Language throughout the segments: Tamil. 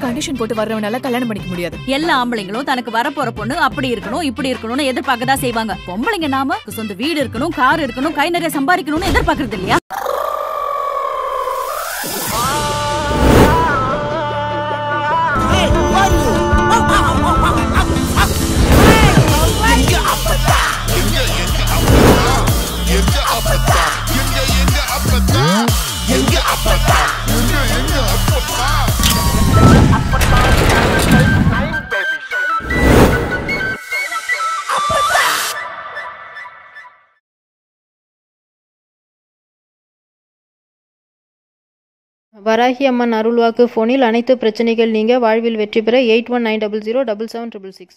கண்டிஷன் போட்டு வர்றவனால கல்யாணம் பண்ணிக்க முடியாது எல்லா ஆம்பளைங்களும் தனக்கு வரப்போற பொண்ணு அப்படி இருக்கணும் இப்படி இருக்கணும்னு எதிர்பார்க்க தான் செய்வாங்க பொம்பளைங்க நாம சொந்த வீடு இருக்கணும் கார் இருக்கணும் கை நிறைய சம்பாதிக்கணும்னு எதிர்பார்க்கறது இல்லையா வராகி அம்மன் அருள்வாக்கு ஃபோனில் அனைத்து பிரச்சனைகள் நீங்க வாழ்வில் வெற்றி பெற eight one nine double zero double seven triple six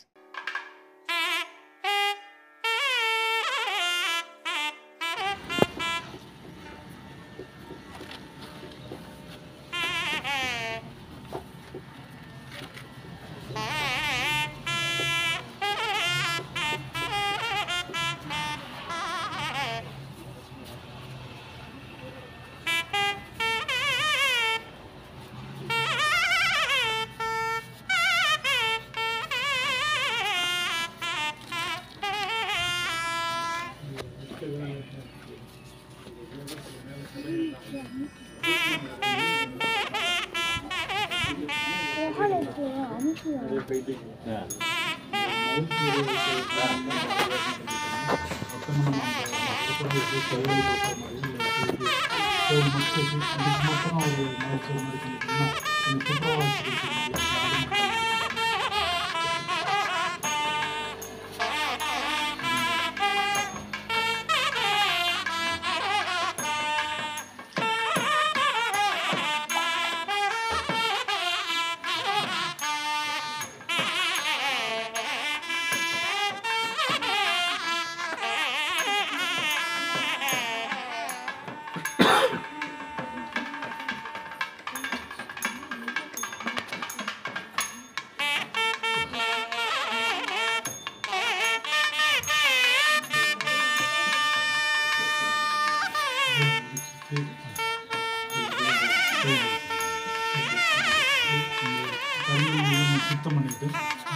சுத்தம் பண்ணிட்டு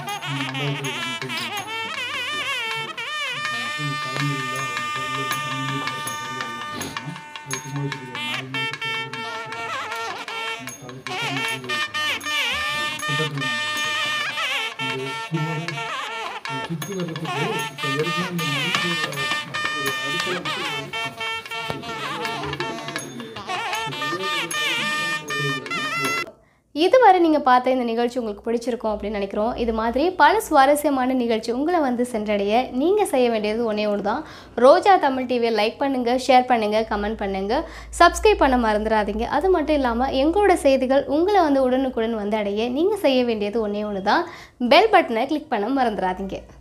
சுற்றி வர்றதுக்கு இப்போ ஏற்கனவே இந்த மதிப்பு ஒரு அடித்தளம் இதுவரை நீங்கள் பார்த்த இந்த நிகழ்ச்சி உங்களுக்கு பிடிச்சிருக்கும் அப்படின்னு நினைக்கிறோம் இது மாதிரி பல சுவாரஸ்யமான நிகழ்ச்சி உங்களை வந்து சென்றடைய நீங்கள் செய்ய வேண்டியது ஒன்றே ஒன்று தான் ரோஜா தமிழ் டிவியை லைக் பண்ணுங்கள் ஷேர் பண்ணுங்கள் கமெண்ட் பண்ணுங்கள் சப்ஸ்கிரைப் பண்ண மறந்துடாதீங்க அது மட்டும் இல்லாமல் எங்களோட செய்திகள் உங்களை வந்து உடனுக்குடன் வந்து அடைய நீங்கள் செய்ய வேண்டியது ஒன்றே ஒன்று தான் பெல் பட்டனை கிளிக் பண்ண மறந்துடாதீங்க